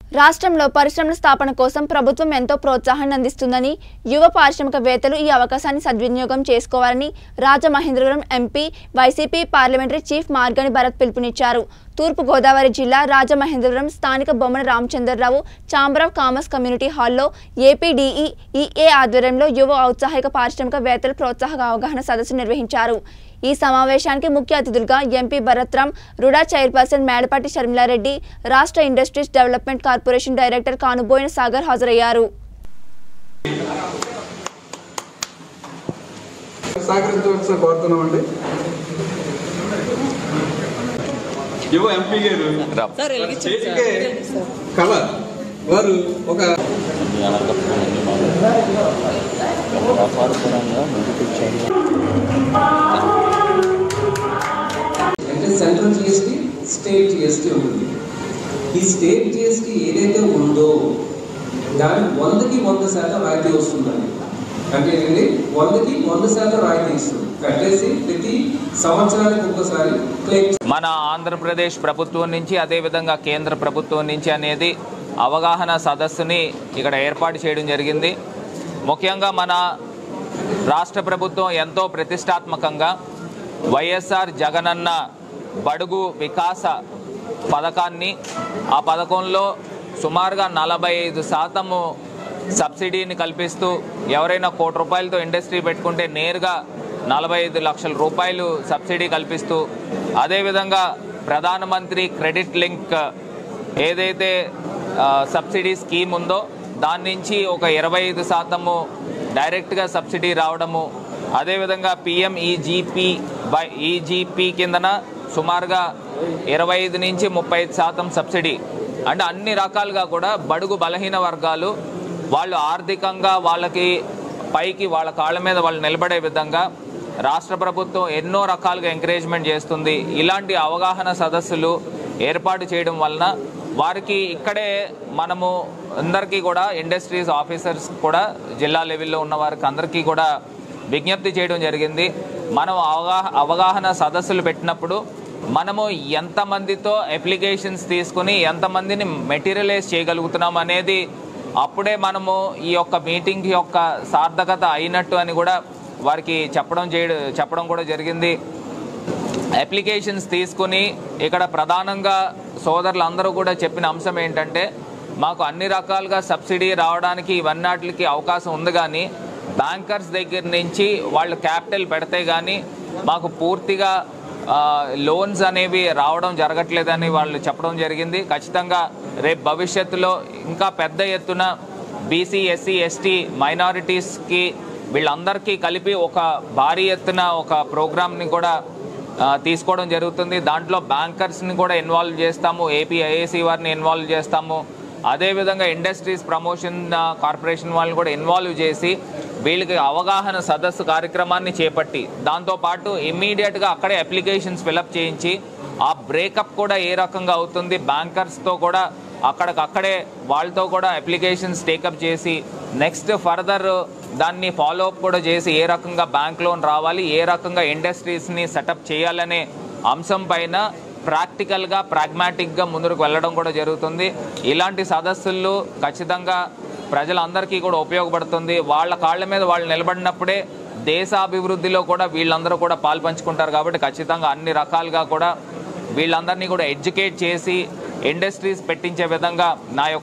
రాష్ట్రంలో పరిశ్రమల స్థాపన కోసం ప్రభుత్వం ఎంతో ప్రోత్సాహాన్ని అందిస్తుందని యువ పారిశ్రామికవేత్తలు ఈ అవకాశాన్ని సద్వినియోగం చేసుకోవాలని Rajamahendravaram MP YCP parliamentary chief Margani Bharat పిలుపునిచ్చారు తూర్పు గోదావరి జిల్లా రాజమహేంద్రవరం స్థానిక Bommana Ramachandra Rao chamber of commerce community హాల్లో ఏపీడీఈ ఈఏ ఆధ్వర్యంలో యువ ఔత్సాహిక పారిశ్రామికవేత్తల ప్రోత్సాహక అవగాహన సదస్సు నిర్వహించారు ఈ సమావేశానికి ముఖ్య అతిథులుగా ఎంపీ భరత్రామ్ రుడా చైర్పర్సన్ మేడపాటి షర్మిలారెడ్డి రాష్ట్ర industries development corporation director Kanuboina Sagar హాజరయ్యారు సహకరించవలసిన కోరుతున్నామండి యువ ఎంపీ గారు చేతికే కవర్ వారు ఒక వ్యాపారపరంగా ముందుకు వచ్చారు అంటే సెంట్రల్ జిఎస్టీ స్టేట్ జిఎస్టీ ఉంటుంది ఈ స్టేట్ జిఎస్టీ ఏదైతే ఉందో దాని వందకి వంద శాతం రాయితీ వస్తుందండి అంటే ఏంటండి వందకి వంద శాతం రాయితీ ఇస్తుంది కట్టేసి ప్రతి సంవత్సరానికి ఒక్కసారి క్లెయిమ్ మన ఆంధ్రప్రదేశ్ ప్రభుత్వం నుంచి అదేవిధంగా కేంద్ర ప్రభుత్వం నుంచి అనేది అవగాహన సదస్సుని ఇక్కడ ఏర్పాటు చేయడం జరిగింది ముఖ్యంగా మన రాష్ట్ర ప్రభుత్వం ఎంతో ప్రతిష్టాత్మకంగా వైఎస్ఆర్ జగనన్న బడుగు వికాస పథకాన్ని ఆ పథకంలో సుమారుగా నలభై ఐదు శాతము సబ్సిడీని కల్పిస్తూ ఎవరైనా కోటి రూపాయలతో ఇండస్ట్రీ పెట్టుకుంటే నేరుగా నలభై ఐదు లక్షల రూపాయలు సబ్సిడీ కల్పిస్తూ అదేవిధంగా ప్రధానమంత్రి క్రెడిట్ లింక్ ఏదైతే ఆ, సబ్సిడీ స్కీమ్ ఉందో దాని నుంచి ఒక ఇరవై ఐదు శాతము డైరెక్ట్గా సబ్సిడీ రావడము అదేవిధంగా పిఎం ఈజీపీ బై ఈజీపీ కిందన సుమారుగా ఇరవై ఐదు నుంచి ముప్పై ఐదు శాతం సబ్సిడీ అంటే అన్ని రకాలుగా కూడా బడుగు బలహీన వర్గాలు వాళ్ళు ఆర్థికంగా వాళ్ళకి పైకి వాళ్ళ కాళ్ళ మీద వాళ్ళు నిలబడే విధంగా రాష్ట్ర ప్రభుత్వం ఎన్నో రకాలుగా ఎంకరేజ్మెంట్ చేస్తుంది ఇలాంటి అవగాహన సదస్సులు ఏర్పాటు చేయడం వలన వారికి ఇక్కడే మనము అందరికీ కూడా ఇండస్ట్రీస్ ఆఫీసర్స్ కూడా జిల్లా లెవెల్లో ఉన్న వారికి అందరికీ కూడా విజ్ఞప్తి చేయడం జరిగింది మనం అవగాహ అవగాహన సదస్సులు పెట్టినప్పుడు మనము ఎంతమందితో అప్లికేషన్స్ తీసుకుని ఎంతమందిని మెటీరియలైజ్ చేయగలుగుతున్నాం అనేది అప్పుడే మనము ఈ యొక్క మీటింగ్ యొక్క సార్థకత అయినట్టు అని కూడా వారికి చెప్పడం చేయడం చెప్పడం కూడా జరిగింది అప్లికేషన్స్ తీసుకుని ఇక్కడ ప్రధానంగా సోదరులందరూ కూడా చెప్పిన అంశం ఏంటంటే మాకు అన్ని రకాలుగా సబ్సిడీ రావడానికి ఇవన్నాటికి అవకాశం ఉంది కానీ బ్యాంకర్స్ దగ్గర నుంచి వాళ్ళు క్యాపిటల్ పెడితే కానీ మాకు పూర్తిగా ఆ, లోన్స్ అనేవి రావడం జరగట్లేదని వాళ్ళు చెప్పడం జరిగింది ఖచ్చితంగా రేపు భవిష్యత్తులో ఇంకా పెద్ద ఎత్తున బీసీ ఎస్సీ ఎస్టీ మైనారిటీస్కి వీళ్ళందరికీ కలిపి ఒక భారీ ఎత్తున ఒక ప్రోగ్రామ్ని కూడా ఆ, తీసుకోవడం జరుగుతుంది దాంట్లో బ్యాంకర్స్ని కూడా ఇన్వాల్వ్ చేస్తాము ఏపీ ఐఏసీ వారిని ఇన్వాల్వ్ చేస్తాము అదేవిధంగా ఇండస్ట్రీస్ ప్రమోషన్ ఆ, కార్పొరేషన్ వాళ్ళని కూడా ఇన్వాల్వ్ చేసి వీళ్ళకి అవగాహన సదస్సు కార్యక్రమాన్ని చేపట్టి దాంతోపాటు ఇమ్మీడియట్గా అక్కడే అప్లికేషన్స్ ఫిలప్ చేయించి ఆ బ్రేకప్ కూడా ఏ రకంగా అవుతుంది బ్యాంకర్స్తో కూడా అక్కడికక్కడే వాళ్ళతో కూడా అప్లికేషన్స్ టేకప్ చేసి నెక్స్ట్ ఫర్దర్ దాన్ని ఫాలో అప్ కూడా చేసి ఏ రకంగా బ్యాంక్ లోన్ రావాలి ఏ రకంగా ఇండస్ట్రీస్ని సెటప్ చేయాలనే అంశం పైన ప్రాక్టికల్గా ప్రాగ్మాటిక్గా ముందుకు వెళ్ళడం కూడా జరుగుతుంది ఇలాంటి సదస్సులు ఖచ్చితంగా ప్రజలందరికీ కూడా ఉపయోగపడుతుంది వాళ్ళ కాళ్ళ మీద వాళ్ళు నిలబడినప్పుడే దేశాభివృద్ధిలో కూడా వీళ్ళందరూ కూడా పాల్పంచుకుంటారు కాబట్టి ఖచ్చితంగా అన్ని రకాలుగా కూడా వీళ్ళందరినీ కూడా ఎడ్యుకేట్ చేసి ఇండస్ట్రీస్ పెట్టించే విధంగా నా యొక్క